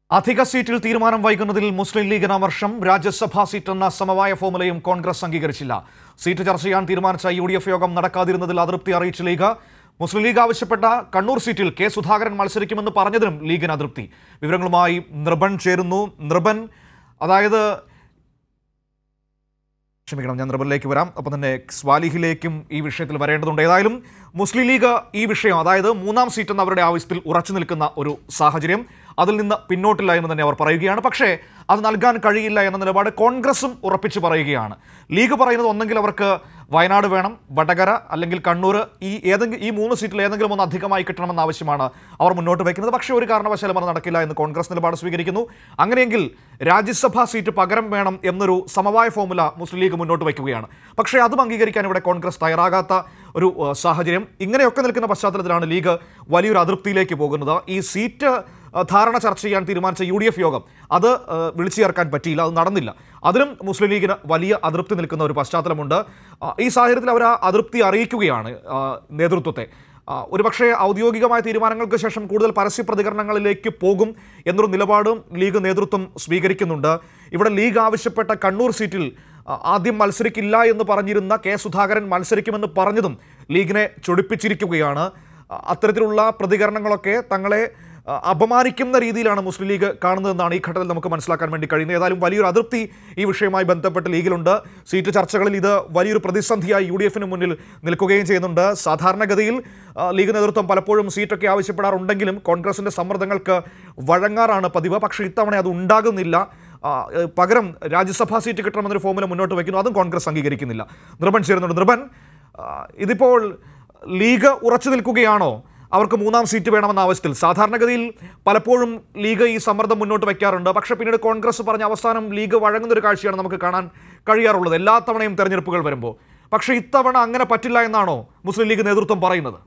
അധിക സീറ്റിൽ തീരുമാനം വൈകുന്നതിൽ മുസ്ലിം ലീഗിന് അമർഷം രാജ്യസഭാ സീറ്റ് എന്ന സമവായ ഫോമുലയും കോൺഗ്രസ് അംഗീകരിച്ചില്ല സീറ്റ് ചർച്ച ചെയ്യാൻ തീരുമാനിച്ച യു ഡി എഫ് യോഗം നടക്കാതിരുന്നതിൽ അതൃപ്തി അറിയിച്ച ലീഗ് മുസ്ലിം ലീഗ് ആവശ്യപ്പെട്ട കണ്ണൂർ സീറ്റിൽ കെ സുധാകരൻ മത്സരിക്കുമെന്ന് പറഞ്ഞതിനും ലീഗിന് അതൃപ്തി വിവരങ്ങളുമായി നൃപൻ ചേരുന്നു നൃപൻ അതായത് ക്ഷമിക്കണം ഞാൻ നൃപനിലേക്ക് വരാം അപ്പം തന്നെ സ്വാലിഹിലേക്കും ഈ വിഷയത്തിൽ വരേണ്ടതുണ്ട് ഏതായാലും മുസ്ലിം ലീഗ് ഈ വിഷയം അതായത് മൂന്നാം സീറ്റ് എന്ന അവരുടെ ആവശ്യത്തിൽ ഉറച്ചു നിൽക്കുന്ന ഒരു സാഹചര്യം അതിൽ നിന്ന് പിന്നോട്ടില്ല എന്ന് തന്നെ അവർ പറയുകയാണ് പക്ഷേ അത് നൽകാൻ കഴിയില്ല എന്ന നിലപാട് കോൺഗ്രസും ഉറപ്പിച്ച് പറയുകയാണ് ലീഗ് പറയുന്നത് ഒന്നെങ്കിൽ അവർക്ക് വയനാട് വേണം വടകര അല്ലെങ്കിൽ കണ്ണൂർ ഈ ഏതെങ്കിലും ഈ മൂന്ന് സീറ്റിൽ ഏതെങ്കിലും ഒന്ന് അധികമായി കിട്ടണമെന്ന ആവശ്യമാണ് അവർ മുന്നോട്ട് വയ്ക്കുന്നത് പക്ഷേ ഒരു കാരണവശാലും അത് നടക്കില്ല എന്ന് കോൺഗ്രസ് നിലപാട് സ്വീകരിക്കുന്നു അങ്ങനെയെങ്കിൽ രാജ്യസഭാ സീറ്റ് പകരം വേണം എന്നൊരു സമവായ ഫോമുല മുസ്ലിം ലീഗ് മുന്നോട്ട് വയ്ക്കുകയാണ് പക്ഷേ അതും അംഗീകരിക്കാൻ ഇവിടെ കോൺഗ്രസ് തയ്യാറാകാത്ത ഒരു ഏഹ്, സാഹചര്യം ഇങ്ങനെയൊക്കെ നിൽക്കുന്ന പശ്ചാത്തലത്തിലാണ് ലീഗ് വലിയൊരു അതൃപ്തിയിലേക്ക് പോകുന്നത് ഈ സീറ്റ് ഏഹ്, ധാരണ ചർച്ച ചെയ്യാൻ തീരുമാനിച്ച യു ഡി എഫ് യോഗം അത് ഏഹ്, വിളിച്ചു ചേർക്കാൻ പറ്റിയില്ല അത് നടന്നില്ല അതിനും മുസ്ലിം ലീഗിന് വലിയ അതൃപ്തി നിൽക്കുന്ന ഒരു പശ്ചാത്തലമുണ്ട് ആ, ഈ സാഹചര്യത്തിൽ അവർ ആ അതൃപ്തി അറിയിക്കുകയാണ് ആ, നേതൃത്വത്തെ ആ, ഒരുപക്ഷെ ഔദ്യോഗികമായ തീരുമാനങ്ങൾക്ക് ശേഷം കൂടുതൽ പരസ്യ പ്രതികരണങ്ങളിലേക്ക് പോകും എന്നൊരു നിലപാടും ലീഗ് നേതൃത്വം സ്വീകരിക്കുന്നുണ്ട് ഇവിടെ ലീഗ് ആവശ്യപ്പെട്ട കണ്ണൂർ സീറ്റിൽ ആ, ആദ്യം മത്സരിക്കില്ല എന്ന് പറഞ്ഞിരുന്ന കെ സുധാകരൻ മത്സരിക്കുമെന്ന് പറഞ്ഞതും ലീഗിനെ ചൊടിപ്പിച്ചിരിക്കുകയാണ് ആ, അത്തരത്തിലുള്ള പ്രതികരണങ്ങളൊക്കെ തങ്ങളെ ആ, അപമാനിക്കുന്ന രീതിയിലാണ് മുസ്ലിം ലീഗ് കാണുന്നതെന്നാണ് ഈ ഘട്ടത്തിൽ നമുക്ക് മനസ്സിലാക്കാൻ വേണ്ടി കഴിയുന്നത് ഏതായാലും വലിയൊരു അതൃപ്തി ഈ വിഷയവുമായി ബന്ധപ്പെട്ട് ലീഗിലുണ്ട് സീറ്റ് ചർച്ചകളിൽ ഇത് വലിയൊരു പ്രതിസന്ധിയായി യു ഡി എഫിന് മുന്നിൽ നിൽക്കുകയും ചെയ്യുന്നുണ്ട് സാധാരണഗതിയിൽ ആ, ലീഗ് നേതൃത്വം പലപ്പോഴും സീറ്റൊക്കെ ആവശ്യപ്പെടാറുണ്ടെങ്കിലും കോൺഗ്രസിൻ്റെ സമ്മർദ്ദങ്ങൾക്ക് വഴങ്ങാറാണ് പതിവ് പക്ഷേ ഇത്തവണ അത് ഉണ്ടാകുന്നില്ല ആ, ഏ, പകരം രാജ്യസഭാ സീറ്റ് കിട്ടണമെന്നൊരു ഫോമുല മുന്നോട്ട് വയ്ക്കുന്നു അതും കോൺഗ്രസ് അംഗീകരിക്കുന്നില്ല നൃപൻ ചേരുന്നുണ്ട് നൃപൻ ആ, ഇതിപ്പോൾ ലീഗ് ഉറച്ചു നിൽക്കുകയാണോ അവർക്ക് മൂന്നാം സീറ്റ് വേണമെന്ന ആവശ്യത്തിൽ സാധാരണഗതിയിൽ പലപ്പോഴും ലീഗ് ഈ സമ്മർദ്ദം മുന്നോട്ട് വയ്ക്കാറുണ്ട് പക്ഷേ പിന്നീട് കോൺഗ്രസ് പറഞ്ഞ അവസാനം ലീഗ് വഴങ്ങുന്ന ഒരു കാഴ്ചയാണ് നമുക്ക് കാണാൻ കഴിയാറുള്ളത് എല്ലാ തവണയും തെരഞ്ഞെടുപ്പുകൾ വരുമ്പോൾ പക്ഷേ ഇത്തവണ അങ്ങനെ പറ്റില്ല എന്നാണോ മുസ്ലിം ലീഗ് നേതൃത്വം പറയുന്നത്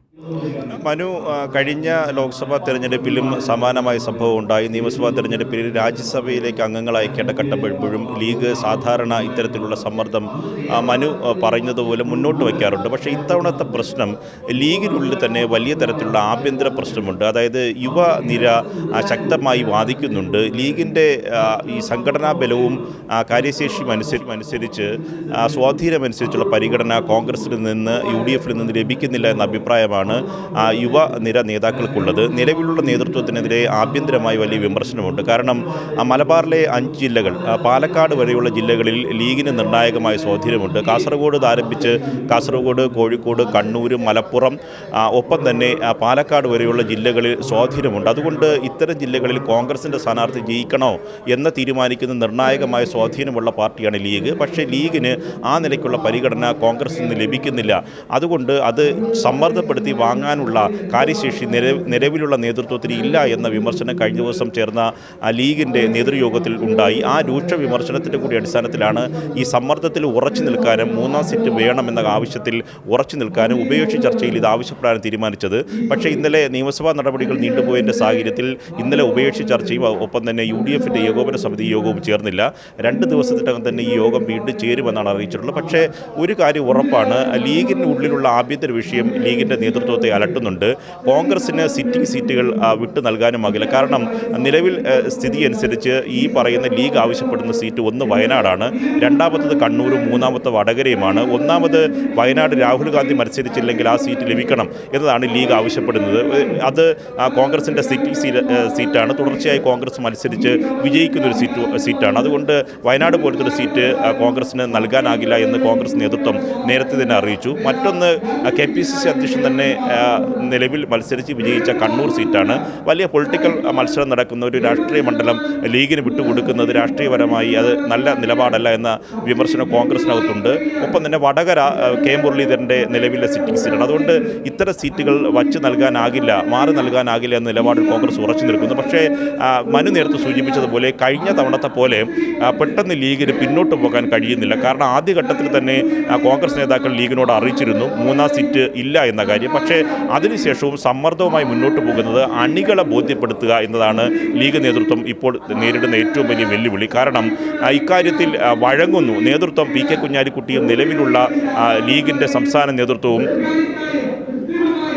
മനു ആ, കഴിഞ്ഞ ലോക്സഭാ തെരഞ്ഞെടുപ്പിലും സമാനമായ സംഭവം ഉണ്ടായി നിയമസഭാ തെരഞ്ഞെടുപ്പിൽ രാജ്യസഭയിലേക്ക് അംഗങ്ങൾ അയക്കേണ്ട ഘട്ടം വരുമ്പോഴും ലീഗ് സാധാരണ ഇത്തരത്തിലുള്ള സമ്മർദ്ദം ആ, മനു ആ, പറയുന്നതുപോലെ മുന്നോട്ട് വയ്ക്കാറുണ്ട് പക്ഷേ ഇത്തവണത്തെ പ്രശ്നം ലീഗിനുള്ളിൽ തന്നെ വലിയ തരത്തിലുള്ള ആഭ്യന്തര പ്രശ്നമുണ്ട് അതായത് യുവനിര ആ, ശക്തമായി വാദിക്കുന്നുണ്ട് ലീഗിൻ്റെ ആ, ഈ സംഘടനാ ബലവും ആ, കാര്യശേഷിയും അനുസരി അനുസരിച്ച് ആ, സ്വാധീനമനുസരിച്ചുള്ള പരിഗണന കോൺഗ്രസിൽ നിന്ന് യു ഡി എഫിൽ നിന്ന് ലഭിക്കുന്നില്ല എന്ന അഭിപ്രായമാണ് ആ, യുവനിര നേതാക്കൾക്കുള്ളത് നിലവിലുള്ള നേതൃത്വത്തിനെതിരെ ആഭ്യന്തരമായി വലിയ വിമർശനമുണ്ട് കാരണം ആ, മലബാറിലെ അഞ്ച് ജില്ലകൾ ആ, പാലക്കാട് വരെയുള്ള ജില്ലകളിൽ ലീഗിന് നിർണായകമായ സ്വാധീനമുണ്ട് കാസർഗോഡ് ഇത് ആരംഭിച്ച് കാസർഗോഡ് കോഴിക്കോട് കണ്ണൂർ മലപ്പുറം ആ, ഒപ്പം തന്നെ ആ, പാലക്കാട് വരെയുള്ള ജില്ലകളിൽ സ്വാധീനമുണ്ട് അതുകൊണ്ട് ഇത്തരം ജില്ലകളിൽ കോൺഗ്രസിൻ്റെ സ്ഥാനാർത്ഥി ജയിക്കണോ എന്ന് തീരുമാനിക്കുന്ന നിർണായകമായ സ്വാധീനമുള്ള പാർട്ടിയാണ് ലീഗ് പക്ഷേ ലീഗിന് ആ നിലയ്ക്കുള്ള പരിഗണന കോൺഗ്രസിൽ നിന്ന് ലഭിക്കുന്നില്ല അതുകൊണ്ട് അത് സമ്മർദ്ദപ്പെടുത്തി വാങ്ങാനുള്ള കാര്യശേഷി നില നിലവിലുള്ള നേതൃത്വത്തിന് ഇല്ല എന്ന വിമർശനം കഴിഞ്ഞ ദിവസം ചേർന്ന ആ, ലീഗിൻ്റെ നേതൃയോഗത്തിൽ ഉണ്ടായി ആ രൂക്ഷ വിമർശനത്തിൻ്റെ കൂടി അടിസ്ഥാനത്തിലാണ് ഈ സമ്മർദ്ദത്തിൽ ഉറച്ചു നിൽക്കാനും മൂന്നാം സീറ്റ് വേണമെന്ന ആവശ്യത്തിൽ ഉറച്ചു നിൽക്കാനും ഉഭയകക്ഷി ചർച്ചയിൽ ഇത് ആവശ്യപ്പെടാനും തീരുമാനിച്ചത് പക്ഷേ ഇന്നലെ നിയമസഭാ നടപടികൾ നീണ്ടുപോയതിൻ്റെ സാഹചര്യത്തിൽ ഇന്നലെ ഉഭയകക്ഷി ചർച്ചയും ഒപ്പം തന്നെ യു ഡി എഫിൻ്റെ ഏകോപന സമിതി യോഗവും ചേർന്നില്ല രണ്ട് ദിവസത്തിനകം തന്നെ ഈ യോഗം വീണ്ടും ചേരുമെന്നാണ് അറിയിച്ചിട്ടുള്ളത് പക്ഷേ ഒരു കാര്യം ഉറപ്പാണ് ലീഗിൻ്റെ ഉള്ളിലുള്ള ആഭ്യന്തര വിഷയം ലീഗിൻ്റെ നേതൃത്വത്തെ അലട്ടുന്നുണ്ട് കോൺഗ്രസിന് സിറ്റിംഗ് സീറ്റുകൾ ആ, വിട്ടു നൽകാനുമാകില്ല കാരണം നിലവിൽ ആ, സ്ഥിതി അനുസരിച്ച് ഈ പറയുന്ന ലീഗ് ആവശ്യപ്പെടുന്ന സീറ്റ് ഒന്ന് വയനാടാണ് രണ്ടാമത്തത് കണ്ണൂരും മൂന്നാമത്തെ വടകരയുമാണ് ഒന്നാമത് വയനാട് രാഹുൽ ഗാന്ധി മത്സരിച്ചില്ലെങ്കിൽ ആ സീറ്റ് ലഭിക്കണം എന്നതാണ് ലീഗ് ആവശ്യപ്പെടുന്നത് ഏഹ് അത് ആ, കോൺഗ്രസിൻ്റെ സിറ്റിംഗ് സീറ്റ് ഏഹ് സീറ്റാണ് തുടർച്ചയായി കോൺഗ്രസ് മത്സരിച്ച് വിജയിക്കുന്ന ഒരു സീറ്റ് സീറ്റാണ് അതുകൊണ്ട് വയനാട് പോലത്തെ ഒരു സീറ്റ് ആ, കോൺഗ്രസിന് നൽകാനാകില്ല എന്ന് കോൺഗ്രസ് നേതൃത്വം നേരത്തെ തന്നെ അറിയിച്ചു മറ്റൊന്ന് കെ പി സി സി അധ്യക്ഷൻ തന്നെ ആ, നിലവിൽ മത്സരിച്ച് വിജയിച്ച കണ്ണൂർ സീറ്റാണ് വലിയ പൊളിറ്റിക്കൽ മത്സരം നടക്കുന്ന ഒരു രാഷ്ട്രീയ മണ്ഡലം ലീഗിന് വിട്ടുകൊടുക്കുന്നത് രാഷ്ട്രീയപരമായി അത് നല്ല നിലപാടല്ല എന്ന വിമർശനം കോൺഗ്രസിനകത്തുണ്ട് ഒപ്പം തന്നെ വടകര ആ, കെ മുരളീധരൻ്റെ നിലവിലെ സിറ്റിംഗ് സീറ്റാണ് അതുകൊണ്ട് ഇത്തരം സീറ്റുകൾ വച്ച് നൽകാനാകില്ല മാറി നൽകാനാകില്ല എന്ന നിലപാടിൽ കോൺഗ്രസ് ഉറച്ചു നിൽക്കുന്നു പക്ഷേ ആ, മനു നേരത്തെ സൂചിപ്പിച്ചതുപോലെ കഴിഞ്ഞ തവണത്തെ പോലെ ആ, പെട്ടെന്ന് ലീഗിന് പിന്നോട്ട് പോകാൻ കഴിയുന്നില്ല കാരണം ആദ്യഘട്ടത്തിൽ തന്നെ ആ, കോൺഗ്രസ് നേതാക്കൾ ലീഗിനോട് അറിയിച്ചിരുന്നു മൂന്നാം സീറ്റ് ഇല്ല എന്ന കാര്യം പക്ഷേ അതിനുശേഷവും സമ്മർദ്ദവുമായി മുന്നോട്ട് പോകുന്നത് അണികളെ ബോധ്യപ്പെടുത്തുക എന്നതാണ് ലീഗ് നേതൃത്വം ഇപ്പോൾ നേരിടുന്ന ഏറ്റവും വലിയ വെല്ലുവിളി കാരണം ആ, ഇക്കാര്യത്തിൽ ആ, വഴങ്ങുന്നു നേതൃത്വം പി കെ കുഞ്ഞാലിക്കുട്ടിയും നിലവിലുള്ള ആ, ലീഗിൻ്റെ സംസ്ഥാന നേതൃത്വവും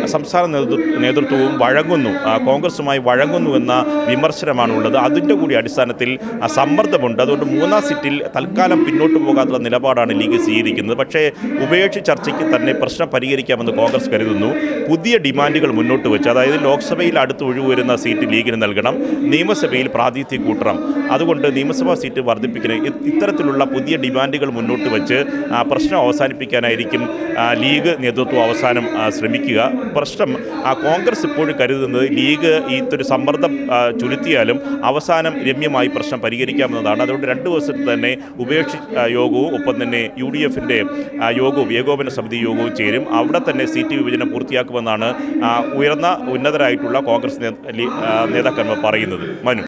സംസ്ഥാന നേതൃ- നേതൃത്വവും വഴങ്ങുന്നു ആ, കോൺഗ്രസുമായി വഴങ്ങുന്നു എന്ന വിമർശനമാണ് ഉള്ളത് അതിൻ്റെ കൂടി അടിസ്ഥാനത്തിൽ ആ, സമ്മർദ്ദമുണ്ട് അതുകൊണ്ട് മൂന്നാം സീറ്റിൽ തൽക്കാലം പിന്നോട്ട് പോകാത്തുള്ള നിലപാടാണ് ലീഗ് സ്വീകരിക്കുന്നത് പക്ഷേ ഉഭയകക്ഷി ചർച്ചയ്ക്ക് തന്നെ പ്രശ്നം പരിഹരിക്കാമെന്ന് കോൺഗ്രസ് കരുതുന്നു പുതിയ ഡിമാൻഡുകൾ മുന്നോട്ട് വെച്ച് അതായത് ലോക്സഭയിൽ അടുത്ത് ഒഴിവ് വരുന്ന സീറ്റ് ലീഗിന് നൽകണം നിയമസഭയിൽ പ്രാതിനിധ്യം കൂട്ടണം അതുകൊണ്ട് നിയമസഭാ സീറ്റ് വർദ്ധിപ്പിക്കുന്ന ഇ- ഇത്തരത്തിലുള്ള പുതിയ ഡിമാൻഡുകൾ മുന്നോട്ട് വെച്ച് ആ, പ്രശ്നം അവസാനിപ്പിക്കാനായിരിക്കും ആ, ലീഗ് നേതൃത്വം അവസാനം ആ, ശ്രമിക്കുക പ്രശ്നം ആ, കോൺഗ്രസ് ഇപ്പോഴും കരുതുന്നത് ലീഗ് ഇത്തൊരു സമ്മർദ്ദം ആ, ചുരുത്തിയാലും അവസാനം രമ്യമായി പ്രശ്നം പരിഹരിക്കാമെന്നതാണ് അതുകൊണ്ട് രണ്ട് ദിവസത്തിൽ തന്നെ ഉഭയകക്ഷി ആ, യോഗവും ഒപ്പം തന്നെ യു ഡി എഫിൻ്റെ യോഗവും ഏകോപന സമിതി യോഗവും ചേരും അവിടെ തന്നെ സീറ്റ് വിഭജനം പൂർത്തിയാക്കുമെന്നാണ് ആ, ഉയർന്ന ഉന്നതരായിട്ടുള്ള കോൺഗ്രസ് നേ- ലീ- ആ, നേതാക്കന്മാർ പറയുന്നത് മനു